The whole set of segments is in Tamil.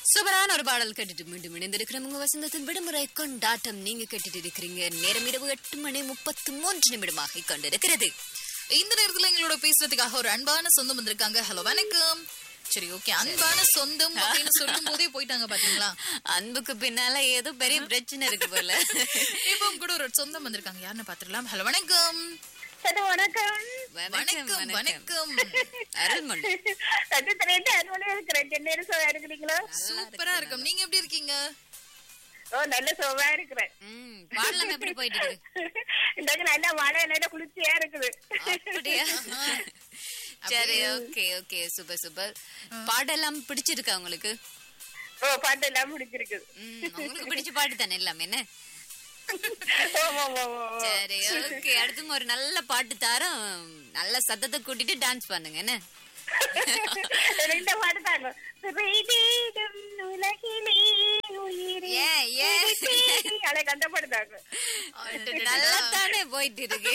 சூப்பரான ஒரு பாடல் கேட்டுட்டு மீண்டும் இணைந்திருக்கிறோம் உங்க வசந்தத்தின் விடுமுறை கொண்டாட்டம் நீங்க கேட்டுட்டு இருக்கிறீங்க நேரம் இரவு எட்டு மணி முப்பத்து மூன்று நிமிடமாக கொண்டிருக்கிறது இந்த நேரத்துல எங்களோட பேசுறதுக்காக ஒரு அன்பான சொந்தம் வந்திருக்காங்க ஹலோ வணக்கம் சரி ஓகே அன்பான சொந்தம் அப்படின்னு சொல்லும் போதே போயிட்டாங்க பாத்தீங்களா அன்புக்கு பின்னால ஏதோ பெரிய பிரச்சனை இருக்கு போல இப்போ உங்க கூட ஒரு சொந்தம் வந்திருக்காங்க யாருன்னு பாத்துடலாம் ஹலோ வணக்கம் ஹலோ வணக்கம் வணக்கம் வணக்கம் அருள்மொழி அது தெரியாது அறுவலையா இருக்கிறேன் சென்னையில சோவா இருக்கிறீங்களா சூப்பரா இருக்கும் நீங்க எப்படி இருக்கீங்க ஓ நல்ல சோவா இருக்கிறேன் ம், பாடலாம் எப்படி போயிட்டு இருக்கு இன்றைக்கு நல்ல மழை நல்ல குளிர்ச்சியா இருக்குது அப்படியா சரி ஓகே ஓகே சூப்பர் சூப்பர் பாடெல்லாம் பிடிச்சிருக்கா உங்களுக்கு ஓ பாட்டு எல்லாம் முடிச்சிருக்குது ம், உங்களுக்கு பிடிச்ச பாட்டு தானே எல்லாமே என்ன ஓ, ஓ, ஓ, ஓ, ஓ. சரி ஓகே அடுத்து ஒரு நல்ல பாட்டு தாரோம் நல்ல சத்தத்தை கூட்டிட்டு டான்ஸ் பண்ணுங்க என்ன இந்த பாட்டு தாங்க பெய்திடும் உலகிலே உயிரே ஏன் ஏன் தேடி. அதை கண்டப்படுத்தாங்க நல்லா தானே போயிட்டு இருக்கு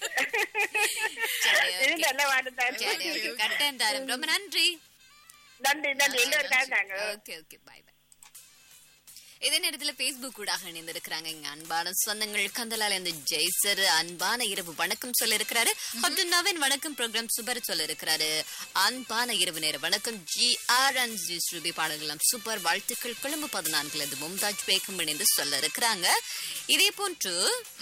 சரி இது okay. நல்ல பாட்டு தான் சரி ஓகே கட்டன் தாரம் ரொம்ப நன்றி நன்றி நன்றி எல்லோருக்காக தாங்க ஓகே ஓகே பை பை இதே நேரத்துல பேஸ்புக் கூட இணைந்திருக்கிறாங்க இங்க அன்பான சொந்தங்கள் கந்தலால இந்த ஜெய்சர் அன்பான இரவு வணக்கம் சொல்ல இருக்கிறாரு அப்துல் நவீன் வணக்கம் ப்ரோக்ராம் சுபர் சொல்ல இருக்கிறாரு அன்பான இரவு நேர வணக்கம் ஜி ஆர் அண்ட் ஜி ஸ்ரூபி பாடல்களாம் சூப்பர் வாழ்த்துக்கள் கொழும்பு பதினான்குல இருந்து மும்தாஜ் பேக்கும் இணைந்து சொல்ல இருக்கிறாங்க இதே போன்று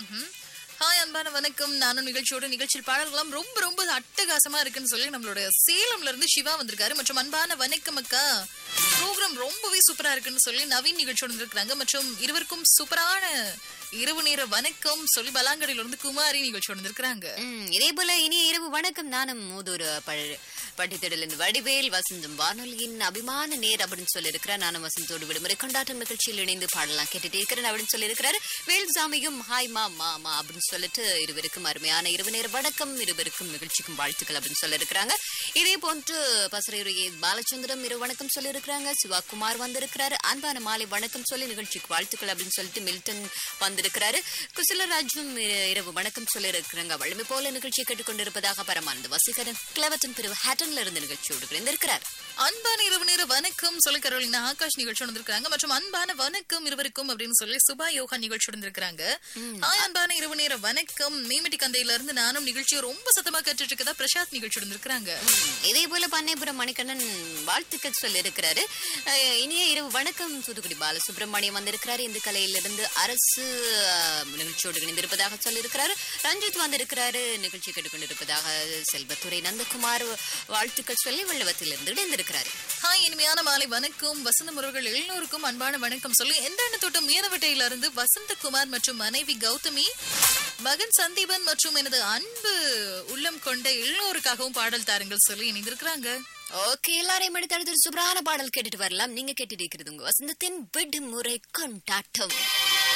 ஹாய் அன்பான வணக்கம் நானும் நிகழ்ச்சியோட நிகழ்ச்சியில் பாடல்கள்லாம் ரொம்ப ரொம்ப அட்டகாசமா இருக்குன்னு சொல்லி நம்மளோட சேலம்ல இருந்து சிவா வந்திருக்காரு மற்றும் அன்பான வணக்கம் அக்கா ப்ரோக்ராம் ரொம்பவே சூப்பரா இருக்குன்னு சொல்லி நவீன் நிகழ்ச்சியோட வந்திருக்காங்க மற்றும் இருவருக்கும் சூப்பரான இரவு நேர வணக்கம் சொல்லி பலாங்கடியில இருந்து குமாரி நிகழ்ச்சியோட வந்திருக்காங்க ம், இதே போல இனிய இரவு வணக்கம் நானும் மூதூர் பட்டித்திடலின் வடிவேல் வசந்தம் வானொலியின் அபிமான நேர் அப்படின்னு சொல்லி இருக்கிறார் நானும் வசந்தோடு விடுமுறை கொண்டாட்டம் நிகழ்ச்சியில் இணைந்து பாடலாம் கேட்டுட்டு இருக்கிறேன் அப்படின்னு சொல்லி இருக்கிறாரு வேல்சாமியும் ஹாய் மா மாமா அப்படின்னு சொல்லிட்டு இருவருக்கும் அருமையான இரவு நேர வணக்கம் இருவருக்கும் நிகழ்ச்சிக்கும் வாழ்த்துக்கள் அப்படின்னு சொல்லி இருக்கிறாங்க இதே போன்று பசரையுடைய பாலச்சந்திரம் இரவு வணக்கம் சொல்லி இருக்கிறாங்க சிவாகுமார் வந்திருக்கிறாரு அன்பான மாலை வணக்கம் சொல்லி நிகழ்ச்சிக்கு வாழ்த்துக்கள் அப்படின்னு சொல்லிட்டு மில்டன் வந்திருக்கிறாரு குசலராஜும் இர- இரவு வணக்கம் சொல்லி இருக்கிறாங்க வலிமை போல நிகழ்ச்சியை கேட்டுக்கொண்டிருப்பதாக பரமானந்த வசீகரன் கிளவத்தன் பிரிவு ஹேட்டன்ல இருந்து நிகழ்ச்சியோடு இணைந்திருக்கிறார் அன்பான இரவு நேர வணக்கம் சொல்லி கரோலினா ஆகாஷ் நிகழ்ச்சி வந்திருக்காங்க மற்றும் அன்பான வணக்கம் இருவருக்கும் அப்படின்னு சொல்லி சுபா யோகா நிகழ்ச்சி வந்திருக்காங்க ஹாய் அன்பான இரவு நேர வணக்கம் மீமிட்டி கந்தையில இருந்து நானும் நிகழ்ச்சியை ரொம்ப சத்தமா கேட்டுட்டு இருக்கதா பிரசாத் நிகழ்ச்சி வந்திருக்காங்க ம், இதே போல பண்ணைபுரம் மணிகண்ணன் வாழ்த்துக்கள் சொல்லி இருக்கிறாரு இனிய இரவு வணக்கம் தூத்துக்குடி பாலசுப்ரமணியம் வந்திருக்கிறாரு இந்த கலையிலிருந்து அரசு அஹ், நிகழ்ச்சியோடு இணைந்திருப்பதாக சொல்லியிருக்கிறாரு ரஞ்சித் வந்திருக்கிறாரு நிகழ்ச்சி கேட்டுக்கொண்டிருப்பதாக செல்வத்துறை நந்தகுமார் வாழ்த்துக்கள் சொல்லி வெள்ளவத்திலிருந்து இணைந்திருக்கிறாரு ஹாய் இனிமையான மாலை வணக்கம் வசந்த முருகர்கள் எல்லோருக்கும் அன்பான வணக்கம் சொல்லி எந்த தோட்டம் மீனவட்டையில இருந்து வசந்தகுமார் மற்றும் மனைவி கௌதமி மகன் சந்தீபன் மற்றும் எனது அன்பு உள்ளம் கொண்ட எல்லோருக்காகவும் பாடல் தாருங்கள் சொல்லி இணைந்திருக்கிறாங்க ஓகே எல்லாரையும் எடுத்து அடுத்து ஒரு சூப்பரான பாடல் கேட்டுட்டு வரலாம் நீங்க கேட்டுட்டு இருக்கிறது உங்க வசந்தத்தின் விடுமுறை கொண்டாட்டம்